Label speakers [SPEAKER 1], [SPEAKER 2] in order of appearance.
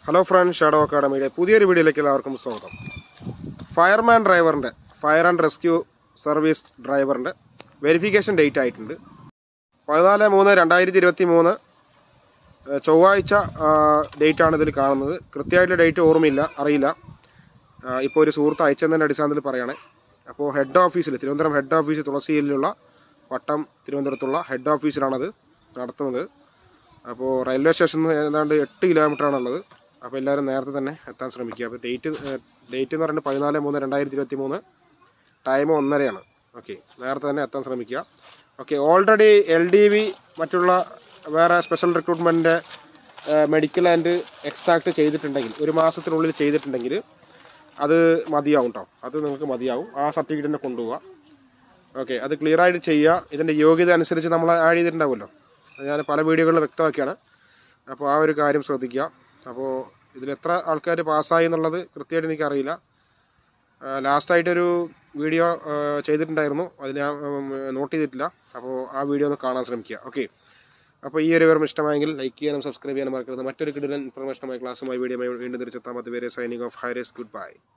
[SPEAKER 1] hello friends shadow അക്കാഡമിയുടെ പുതിയൊരു വീഡിയോയിലേക്ക് എല്ലാവർക്കും സ്വാഗതം ഫയർമാൻ ഡ്രൈവറിൻ്റെ ഫയർ ആൻഡ് റെസ്ക്യൂ സർവീസ് ഡ്രൈവറിൻ്റെ വെരിഫിക്കേഷൻ ഡേറ്റ് ആയിട്ടുണ്ട് പതിനാല് മൂന്ന് രണ്ടായിരത്തി ഇരുപത്തി മൂന്ന് ഏഹ് ചൊവ്വാഴ്ച ഡേറ്റാണ് ഇതിൽ കാണുന്നത് കൃത്യമായിട്ട് ഡേറ്റ് ഓർമ്മയില്ല അറിയില്ല ആഹ് ഇപ്പോൾ ഒരു സുഹൃത്ത് അയച്ചതിൻ്റെ അടിസ്ഥാനത്തിൽ പറയുകയാണെ അപ്പോൾ ഹെഡ് ഓഫീസിൽ തിരുവനന്തപുരം ഹെഡ് ഓഫീസ് തുളസിയിലുള്ള വട്ടം തിരുവനന്തപുരത്തുള്ള ഹെഡ് ഓഫീസിലാണത് നടത്തുന്നത് അപ്പോൾ റെയിൽവേ സ്റ്റേഷനിൽ നിന്ന് ഏതാണ്ട് എട്ട് കിലോമീറ്ററാണുള്ളത് അപ്പോൾ എല്ലാവരും നേരത്തെ തന്നെ എത്താൻ ശ്രമിക്കുക അപ്പോൾ ഡേറ്റ് ഡേറ്റ് എന്ന് പറയുന്നത് പതിനാല് മൂന്ന് രണ്ടായിരത്തി ഇരുപത്തി മൂന്ന് ടൈം ഒന്നരയാണ് ഓക്കെ നേരത്തെ തന്നെ എത്താൻ ശ്രമിക്കുക okay already L D V മറ്റുള്ള വേറെ സ്പെഷ്യൽ റിക്രൂട്ട്മെൻറ്റിൻ്റെ മെഡിക്കൽ ആൻഡ് എക്സ്ട്രാക്ട് ചെയ്തിട്ടുണ്ടെങ്കിൽ ഒരു മാസത്തിനുള്ളിൽ ചെയ്തിട്ടുണ്ടെങ്കിൽ അത് മതിയാവും കേട്ടോ അത് നിങ്ങൾക്ക് മതിയാവും ആ സർട്ടിഫിക്കറ്റ് തന്നെ കൊണ്ടുപോവുക ഓക്കെ അത് ക്ലിയർ ആയിട്ട് ചെയ്യുക ഇതിൻ്റെ യോഗ്യത അനുസരിച്ച് നമ്മൾ ആഡ് ചെയ്തിട്ടുണ്ടാവുമല്ലോ അത് ഞാൻ പല വീഡിയോകളിൽ വ്യക്തമാക്കിയാണ് അപ്പോൾ ആ ഒരു കാര്യം ശ്രദ്ധിക്കുക അപ്പോൾ ഇതിൽ എത്ര ആൾക്കാർ പാസ്സായി എന്നുള്ളത് കൃത്യമായിട്ട് എനിക്കറിയില്ല ലാസ്റ്റായിട്ടൊരു വീഡിയോ ചെയ്തിട്ടുണ്ടായിരുന്നു അത് ഞാൻ നോട്ട് ചെയ്തിട്ടില്ല അപ്പോൾ ആ വീഡിയോ ഒന്ന് കാണാൻ ശ്രമിക്കുക ഓക്കെ അപ്പോൾ ഈ ഒരു വിവരം ഇഷ്ടമായെങ്കിൽ ലൈക്ക് ചെയ്യാനും സബ്സ്ക്രൈബ് ചെയ്യാനും മറക്കരുത് മറ്റൊരു കിടിലൻ ഇൻഫർമേഷനുമായി ക്ലാസ്സുമായി വീഡിയോ വീണ്ടും തിരിച്ചെത്താം അതുവരെ സൈനിങ് ഓഫ് ഹൈറേസ് ഗുഡ് ബൈ